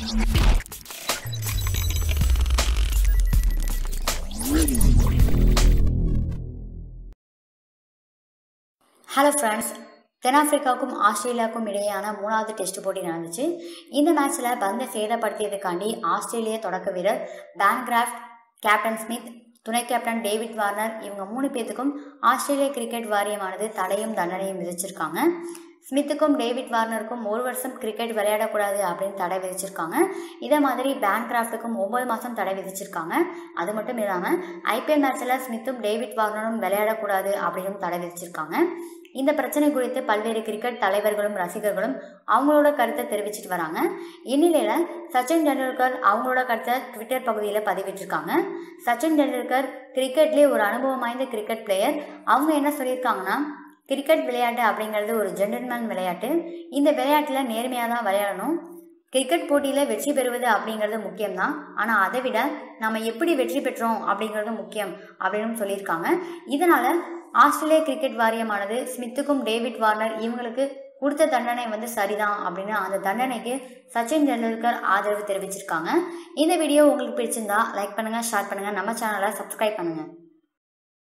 hello friends தென்னாப்பிரிக்காவுக்கும் ஆஸ்திரேலியாவுக்கும் இடையேயான மூணாவது test போட்டி நடந்துச்சு இந்த மேட்ச்சில் பந்தை சேதப்படுத்தியதுக்காண்டி ஆஸ்திரேலிய தொடக்க வீரர் பேன்கிராஃப்ட் கேப்டன் ஸ்மித் துணை கேப்டன் டேவிட் வார்னர் இவங்க மூணு பேர்த்துக்கும் ஆஸ்திரேலிய கிரிக்கெட் வாரியமானது தடையும் தண்டனையும் விதிச்சிருக்காங்க ஸ்மித்துக்கும் டேவிட் வார்னருக்கும் ஒரு வருஷம் கிரிக்கெட் விளையாடக்கூடாது அப்படின்னு தடை விதிச்சிருக்காங்க இதே மாதிரி பேன்கிராஃப்ட்டுக்கும் ஒம்பது மாதம் தடை விதிச்சிருக்காங்க அது மட்டும் இல்லாமல் ஐபிஎல் மேட்ச்சில் ஸ்மித்தும் டேவிட் வார்னரும் விளையாடக்கூடாது அப்படின்னு தடை விதிச்சிருக்காங்க இந்த பிரச்சனை குறித்து பல்வேறு கிரிக்கெட் தலைவர்களும் ரசிகர்களும் அவங்களோட கருத்தை தெரிவிச்சிட்டு வராங்க இந்நிலையில் சச்சின் டெண்டுல்கர் அவங்களோட கருத்தை ட்விட்டர் பகுதியில் பதிவிட்டிருக்காங்க சச்சின் டெண்டுல்கர் கிரிக்கெட்லேயே ஒரு அனுபவம் வாய்ந்த கிரிக்கெட் பிளேயர் அவங்க என்ன சொல்லியிருக்காங்கன்னா கிரிக்கெட் விளையாட்டு அப்படிங்கிறது ஒரு ஜென்டல்மேன் விளையாட்டு இந்த விளையாட்டில் நேர்மையாக தான் விளையாடணும் கிரிக்கெட் போட்டியில் வெற்றி பெறுவது அப்படிங்கிறது முக்கியம்தான் ஆனால் அதை விட நம்ம எப்படி வெற்றி பெற்றோம் அப்படிங்கிறது முக்கியம் அப்படின்னு சொல்லியிருக்காங்க இதனால் ஆஸ்திரேலிய கிரிக்கெட் வாரியமானது ஸ்மித்துக்கும் டேவிட் வார்னர் இவங்களுக்கு கொடுத்த தண்டனை வந்து சரிதான் அப்படின்னு அந்த தண்டனைக்கு சச்சின் டெண்டுல்கர் ஆதரவு தெரிவிச்சிருக்காங்க இந்த வீடியோ உங்களுக்கு பிடிச்சிருந்தா லைக் பண்ணுங்கள் ஷேர் பண்ணுங்கள் நம்ம சேனலை சப்ஸ்கிரைப் பண்ணுங்கள்